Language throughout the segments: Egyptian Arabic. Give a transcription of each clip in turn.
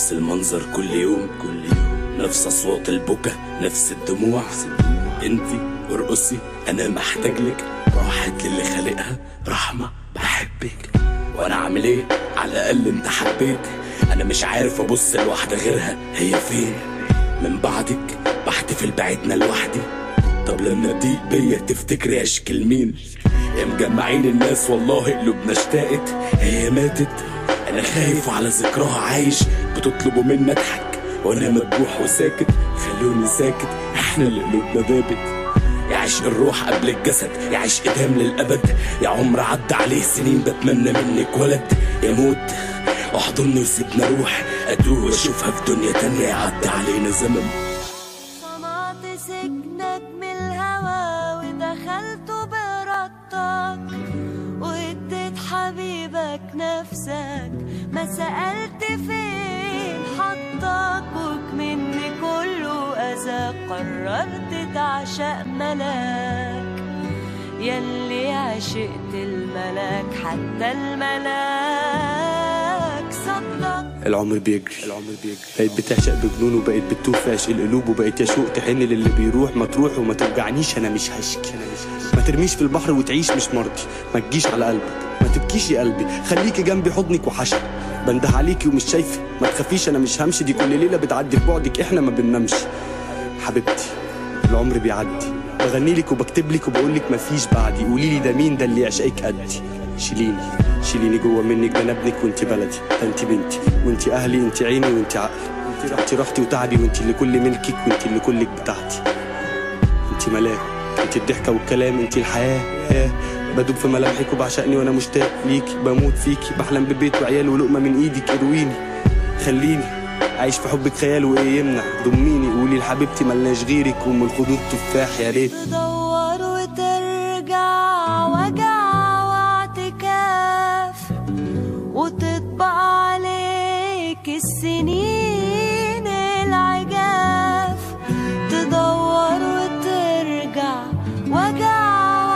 نفس المنظر كل يوم كل يوم نفس اصوات البكا نفس الدموع انتي ارقصي انا محتاج لك راحت للي خالقها رحمة بحبك وانا عامل ايه على الاقل انت حبيت انا مش عارف ابص لواحدة غيرها هي فين من بعدك بحتفل بعيدنا لوحدي طب لما تضيق بيا تفتكري اشكال مين يا مجمعين الناس والله قلوبنا اشتاقت هي ماتت انا خايف على ذكراها عايش بتطلبوا مني اضحك وانا مذبوح وساكت خلوني ساكت احنا اللي قلوبنا دابت يا عشق الروح قبل الجسد يا عشق دام للأبد يا عمر عدى عليه سنين بتمنى منك ولد يا موت احضني وسيبنا روح اتوه واشوفها في دنيا تانية يعدي علينا زمن صنعت سجنك من الهوى ودخلت بإرادتك واديت حبيبك نفسك ما سألت فين حطك وكمني كله أذى قررت تعشق ملاك يلي عشقت الملاك حتى الملاك صدق العمر بيجري العمر بيجري بقيت بتعشق بجنون وبقيت بتوه في عشق القلوب وبقيت يشوق تحن للي بيروح ما تروح وما توجعنيش انا مش هشكي انا مش هشكي ما ترميش في البحر وتعيش مش مرضي ما تجيش على قلبك ما تبكيش يا قلبي خليكي جنبي حضنك وحشك بنده عليكي ومش شايفه ما تخافيش انا مش همشي دي كل ليله بتعدي في بعدك احنا ما بننامش حبيبتي العمر بيعدي بغني لك وبكتب لك وبقول لك مفيش بعدي قولي لي ده مين ده اللي يعشقك قدي شيليني شيليني جوه منك ده انا ابنك وانت بلدي ده انت بنتي وانت اهلي انت عيني وانت عقلي انت راحتي وتعبي وانت اللي كل ملكك وانت اللي كلك بتاعتي انت ملاك انت الضحكه والكلام انت الحياه ياه بدوب في ملامحك وبعشقني وانا مشتاق ليكي بموت فيكي بحلم ببيت وعيال ولقمه من ايدك ارويني خليني عايش في حبك خيال وايه يمنع ضميني قولي لحبيبتي ملناش غيرك ام الخدود تفاح يا ريت تدور وترجع وجع واعتكاف وتطبع عليك السنين العجاف تدور وترجع وجع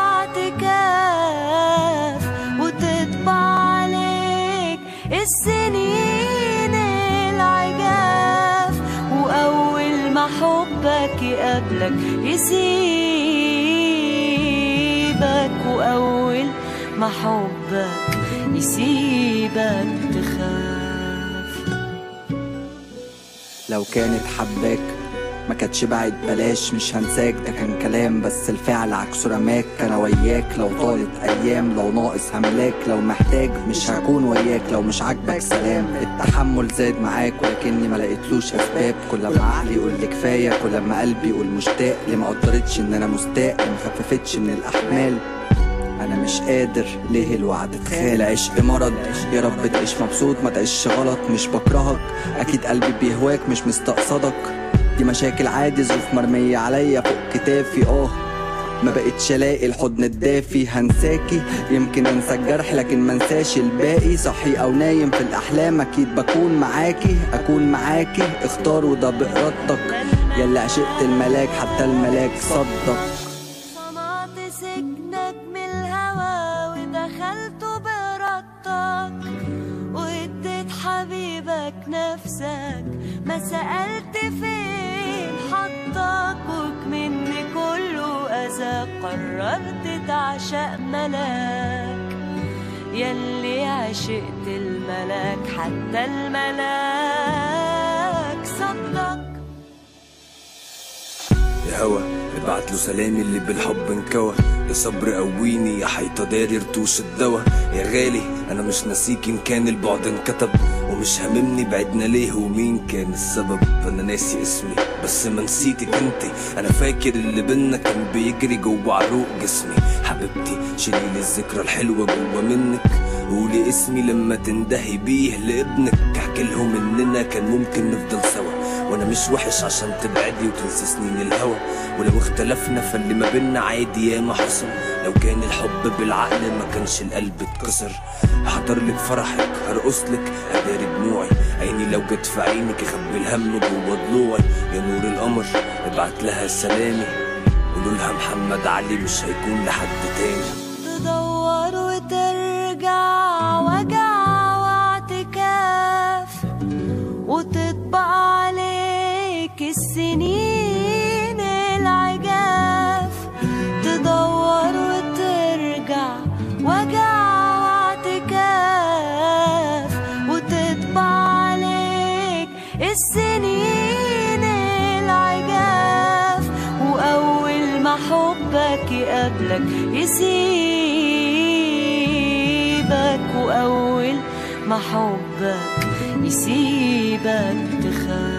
واعتكاف وتطبع عليك السنين العجاف وأول ما حبك يقابلك يسيبك وأول ما حبك يسيبك تخاف لو كانت حباك ما كانتش بعد بلاش مش هنساك ده كان كلام بس الفعل عكسه رماك انا وياك لو طالت ايام لو ناقص هملاك لو محتاج مش هكون وياك لو مش عاجبك سلام التحمل زاد معاك ولكني ما لقيتلوش اسباب كل ما عقلي يقول لي كفايه كل ما قلبي يقول مشتاق اللي ما قدرتش ان انا مستاء اللي ما خففتش من الاحمال انا مش قادر ليه الوعد اتخال عشق مرض يا رب تعيش مبسوط ما تعيش غلط مش بكرهك اكيد قلبي بيهواك مش مستقصدك دي مشاكل عادي ظروف مرمية عليا فوق كتافي اه ما بقتش الاقي الحضن الدافي هنساكي يمكن انسى الجرح لكن ما انساش الباقي صحي او نايم في الاحلام اكيد بكون معاكي اكون معاكي اختار وده بارادتك يلا عشقت الملاك حتى الملاك صدق صنعت سجنك من الهوى ودخلت بإرادتك واديت حبيبك نفسك ما سألت فين حطك وكمني كله أذى قررت تعشق ملاك يلي عشقت الملاك حتى الملاك صدق يا هوا ابعت له سلامي اللي بالحب انكوى يا صبر قويني يا حيطة داري رتوش الدوا يا غالي انا مش ناسيك ان كان البعد انكتب ومش هاممني بعدنا ليه ومين كان السبب انا ناسي اسمي بس ما نسيتك انت انا فاكر اللي بينا كان بيجري جوه عروق جسمي حبيبتي شيلي الذكرى الحلوة جوه منك قولي اسمي لما تندهي بيه لابنك احكي لهم اننا كان ممكن نفضل سوا وانا مش وحش عشان تبعدي وتنسي سنين الهوى ولو اختلفنا فاللي ما بينا عادي ياما حصل لو كان الحب بالعقل ما كانش القلب اتكسر هحضر لك فرحك هرقص لك اداري دموعي عيني لو جت في عينك اخبي الهم جوه ضلوعي يا نور القمر ابعت لها سلامي قولوا لها محمد علي مش هيكون لحد تاني تدور وترجع وجع واعتكاف وت السنين العجاف تدور وترجع وجع واعتكاف وتطبع عليك السنين العجاف وأول ما حبك يقابلك يسيبك وأول ما حبك يسيبك تخاف